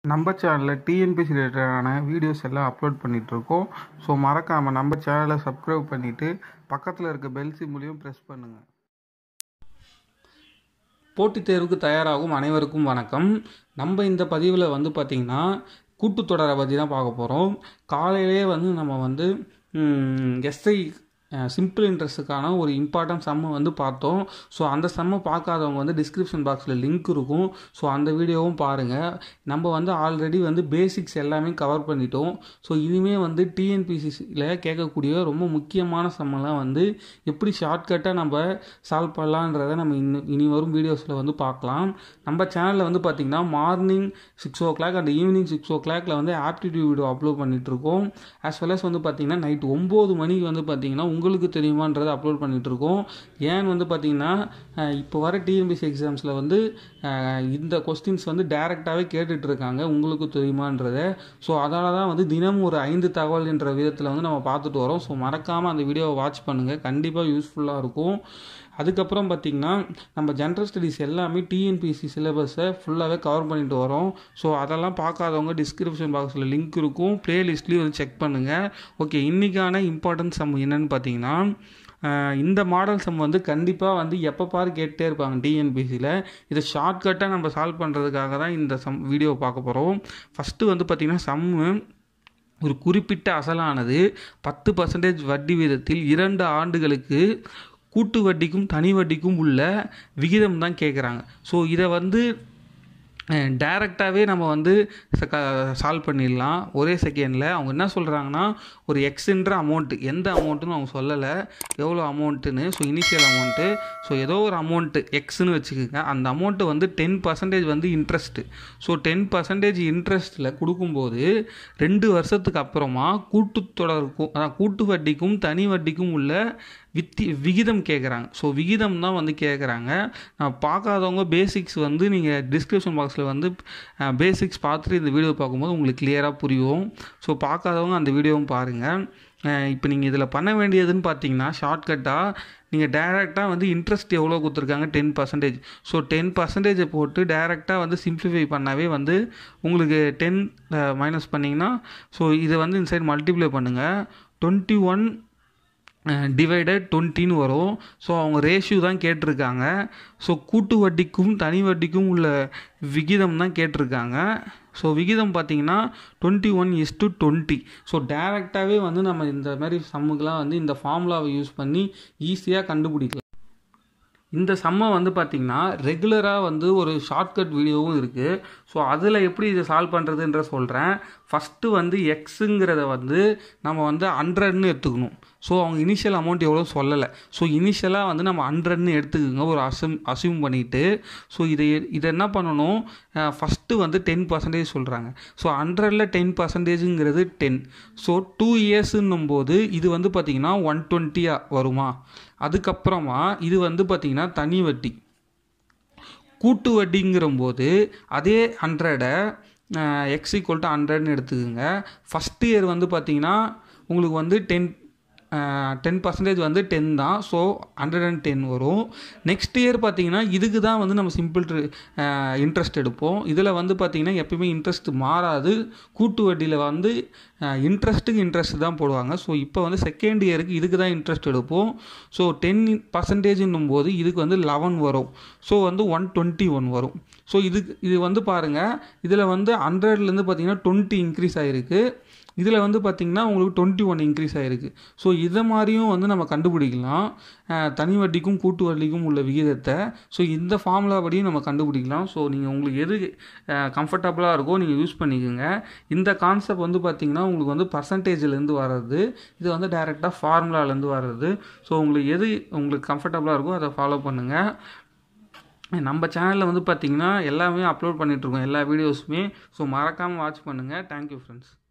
நம்ம சேனலில் டிஎன்பிசி ரிலேட்டடான வீடியோஸ் எல்லாம் அப்லோட் பண்ணிகிட்ருக்கோம் ஸோ மறக்காமல் நம்ம சேனலை சப்ஸ்கிரைப் பண்ணிவிட்டு பக்கத்தில் இருக்க பெல் சிம்லையும் ப்ரெஸ் பண்ணுங்கள் போட்டித் தேர்வுக்கு தயாராகும் அனைவருக்கும் வணக்கம் நம்ம இந்த பதிவில் வந்து பார்த்திங்கன்னா கூட்டுத்தொடரை பற்றி தான் பார்க்க போகிறோம் காலையிலே வந்து நம்ம வந்து எஸ்ஐ சிம்பிள் இன்ட்ரெஸ்ட்டுக்கான ஒரு இம்பார்ட்டன்ட் சம்மை வந்து பார்த்தோம் ஸோ அந்த சம்மை பார்க்காதவங்க வந்து டிஸ்கிரிப்ஷன் பாக்ஸில் லிங்க் இருக்கும் ஸோ அந்த வீடியோவும் பாருங்கள் நம்ம வந்து ஆல்ரெடி வந்து பேசிக்ஸ் எல்லாமே கவர் பண்ணிட்டோம் ஸோ இனிமேல் வந்து டிஎன்பிசியில் கேட்கக்கூடிய ரொம்ப முக்கியமான சம்மெல்லாம் வந்து எப்படி ஷார்ட்கட்டாக நம்ம சால்வ் பண்ணலான்றதை நம்ம இன்னும் இனி வரும் வீடியோஸில் வந்து பார்க்கலாம் நம்ம சேனலில் வந்து பார்த்திங்கன்னா morning six o'clock and evening six ஓ கிளாக்ல வந்து ஆப்டிடியூட் வீடியோ அப்லோட் பண்ணிகிட்ருக்கோம் ஆஸ் வெல் அஸ் வந்து பார்த்திங்கன்னா நைட் ஒம்பது மணிக்கு வந்து பார்த்திங்கன்னா உங்களுக்கு தெரியுமான்றதை அப்லோட் பண்ணிகிட்ருக்கோம் ஏன் வந்து பார்த்திங்கன்னா இப்போ வர டிஎன்பிசி எக்ஸாம்ஸில் வந்து இந்த கொஸ்டின்ஸ் வந்து டேரெக்டாகவே கேட்டுட்ருக்காங்க உங்களுக்கு தெரியுமான்றதை ஸோ அதனால தான் வந்து தினமும் ஒரு ஐந்து தகவல் என்ற விதத்தில் வந்து நம்ம பார்த்துட்டு வரோம் ஸோ மறக்காமல் அந்த வீடியோவை வாட்ச் பண்ணுங்கள் கண்டிப்பாக யூஸ்ஃபுல்லாக இருக்கும் அதுக்கப்புறம் பார்த்திங்கன்னா நம்ம ஜென்ரல் ஸ்டடீஸ் எல்லாமே டிஎன்பிசி சிலபஸை ஃபுல்லாகவே கவர் பண்ணிட்டு வரோம் ஸோ அதெல்லாம் பார்க்காதவங்க டிஸ்கிரிப்ஷன் பாக்ஸில் லிங்க் இருக்கும் ப்ளேலிஸ்ட்லேயும் வந்து செக் பண்ணுங்கள் ஓகே இன்றைக்கான இம்பார்ட்டன்ஸ் சம் என்னென்னு பார்த்தீங்கன்னா இந்த மாடல் சம் வந்து கண்டிப்பாக வந்து எப்போ பாரு கேட்டே இருப்பாங்க டிஎன்பிசியில் இதை ஷார்ட்கட்டாக நம்ம சால்வ் பண்ணுறதுக்காக தான் இந்த சம் வீடியோ பார்க்க போகிறோம் ஃபஸ்ட்டு வந்து பார்த்திங்கன்னா சம்மு ஒரு குறிப்பிட்ட அசலானது பத்து பர்சன்டேஜ் வட்டி வீதத்தில் இரண்டு ஆண்டுகளுக்கு கூட்டு வட்டிக்கும் தனி வட்டிக்கும் உள்ள விகிதம் தான் கேட்குறாங்க ஸோ இதை வந்து டைரெக்டாகவே நம்ம வந்து சால்வ் பண்ணிடலாம் ஒரே செகண்டில் அவங்க என்ன சொல்கிறாங்கன்னா ஒரு எக்ஸுன்ற அமௌண்ட்டு எந்த அமௌண்ட்டுன்னு அவங்க சொல்லலை எவ்வளோ அமௌண்ட்டுன்னு ஸோ இனிஷியல் அமௌண்ட்டு ஸோ ஏதோ ஒரு அமௌண்ட்டு எக்ஸ்னு வச்சுக்கோங்க அந்த அமௌண்ட்டு வந்து டென் பர்சன்டேஜ் வந்து இன்ட்ரெஸ்ட்டு ஸோ டென் பர்சன்டேஜ் இன்ட்ரெஸ்ட்டில் கொடுக்கும்போது ரெண்டு வருஷத்துக்கு அப்புறமா கூட்டுத்தொடருக்கும் அதான் கூட்டு வட்டிக்கும் தனி வட்டிக்கும் உள்ள வித்தி விகிதம் கேட்குறாங்க ஸோ விகிதம் தான் வந்து கேட்குறாங்க நான் பார்க்காதவங்க பேசிக்ஸ் வந்து நீங்கள் டிஸ்கிரிப்ஷன் பாக்ஸில் வந்து பேசிக்ஸ் பார்த்துட்டு இந்த வீடியோ பார்க்கும்போது உங்களுக்கு கிளியராக புரியும் ஸோ பார்க்காதவங்க அந்த வீடியோவும் பாருங்கள் இப்போ நீங்கள் இதில் பண்ண வேண்டியதுன்னு பார்த்தீங்கன்னா ஷார்ட்கட்டாக நீங்கள் டேரெக்டாக வந்து இன்ட்ரெஸ்ட் எவ்வளோ கொடுத்துருக்காங்க டென் பர்சன்டேஜ் ஸோ டென் பர்சன்டேஜை போட்டு டேரெக்டாக வந்து சிம்ப்ளிஃபை பண்ணாவே வந்து உங்களுக்கு டென் மைனஸ் பண்ணிங்கன்னா ஸோ இதை வந்து இந்த சைடு மல்டிப்ளை பண்ணுங்கள் டுவெண்ட்டி ஒன் டிவைடட் டுவெண்ட்டின்னு வரும் ஸோ அவங்க ரேஷியோ தான் கேட்டிருக்காங்க ஸோ கூட்டு வட்டிக்கும் தனி வட்டிக்கும் உள்ள விகிதம் தான் கேட்டிருக்காங்க ஸோ விகிதம் பார்த்தீங்கன்னா twenty one is to twenty so டேரெக்டாகவே வந்து நம்ம இந்த மாதிரி சம்முக்கெலாம் வந்து இந்த ஃபார்முலாவை யூஸ் பண்ணி ஈஸியாக கண்டுபிடிக்கலாம் இந்த சம்மை வந்து பார்த்திங்கன்னா ரெகுலராக வந்து ஒரு ஷார்ட்கட் வீடியோவும் இருக்குது ஸோ அதில் எப்படி இதை சால்வ் பண்ணுறதுன்ற சொல்கிறேன் ஃபஸ்ட்டு வந்து எக்ஸுங்கிறத வந்து நம்ம வந்து ஹண்ட்ரட்னு எடுத்துக்கணும் ஸோ அவங்க இனிஷியல் அமௌண்ட் எவ்வளோ சொல்லலை ஸோ இனிஷியலாக வந்து நம்ம ஹண்ட்ரட்னு எடுத்துக்கோங்க ஒரு அசம் அசியூம் பண்ணிவிட்டு ஸோ இதை இதை என்ன பண்ணணும் ஃபஸ்ட்டு வந்து டென் பர்சன்டேஜ் சொல்கிறாங்க ஸோ ஹண்ட்ரடில் டென் பர்சன்டேஜுங்கிறது டென் ஸோ டூ இயர்ஸுன்னும் போது இது வந்து பார்த்திங்கன்னா ஒன் டுவெண்ட்டியாக வருமா அதுக்கப்புறமா இது வந்து பார்த்திங்கன்னா தனி வட்டி கூட்டு வட்டிங்கிறம்போது அதே ஹண்ட்ரடை எக்ஸ் ஈக்குவல் டு ஹண்ட்ரட்னு எடுத்துக்கோங்க ஃபஸ்ட் இயர் வந்து பார்த்திங்கன்னா உங்களுக்கு வந்து டென் டென் பர்சன்டேஜ் வந்து டென் தான் ஸோ ஹண்ட்ரட் அண்ட் டென் வரும் நெக்ஸ்ட் இயர் பார்த்தீங்கன்னா இதுக்கு தான் வந்து நம்ம சிம்பிள் இன்ட்ரெஸ்ட் எடுப்போம் இதில் வந்து பார்த்திங்கன்னா எப்பயுமே இன்ட்ரெஸ்ட் மாறாது கூட்டு வட்டியில் வந்து இன்ட்ரெஸ்ட்டுக்கு இன்ட்ரெஸ்ட் தான் போடுவாங்க ஸோ இப்போ வந்து செகண்ட் இயருக்கு இதுக்கு தான் இன்ட்ரெஸ்ட் எடுப்போம் ஸோ டென் பர்சன்டேஜ்னும் போது இதுக்கு வந்து லெவன் வரும் ஸோ வந்து ஒன் டுவெண்ட்டி ஒன் வரும் ஸோ இதுக்கு இது வந்து பாருங்கள் இதில் வந்து ஹண்ட்ரட்லேருந்து பார்த்திங்கன்னா டுவெண்ட்டி இன்க்ரீஸ் ஆகிருக்கு இதில் வந்து பார்த்திங்கன்னா உங்களுக்கு டுவெண்ட்டி ஒன் இன்க்ரீஸ் ஆகிருக்கு ஸோ இதை மாதிரியும் வந்து நம்ம கண்டுபிடிக்கலாம் தனி வட்டிக்கும் கூட்டு வட்டிக்கும் உள்ள விகிதத்தை ஸோ இந்த ஃபார்முலா படியும் நம்ம கண்டுபிடிக்கலாம் ஸோ நீங்கள் உங்களுக்கு எது கம்ஃபர்டபுளாக இருக்கோ நீங்கள் யூஸ் பண்ணிக்கோங்க இந்த கான்செப்ட் வந்து பார்த்திங்கன்னா உங்களுக்கு வந்து பர்சன்டேஜ்லேருந்து வர்றது இது வந்து டைரெக்டாக ஃபார்முலாலேருந்து வர்றது ஸோ உங்களுக்கு எது உங்களுக்கு கம்ஃபர்டபுளாக இருக்கோ அதை ஃபாலோ பண்ணுங்கள் நம்ம சேனலில் வந்து பார்த்திங்கன்னா எல்லாமே அப்லோட் பண்ணிகிட்ருக்கோம் எல்லா வீடியோஸுமே ஸோ மறக்காமல் வாட்ச் பண்ணுங்கள் தேங்க்யூ ஃப்ரெண்ட்ஸ்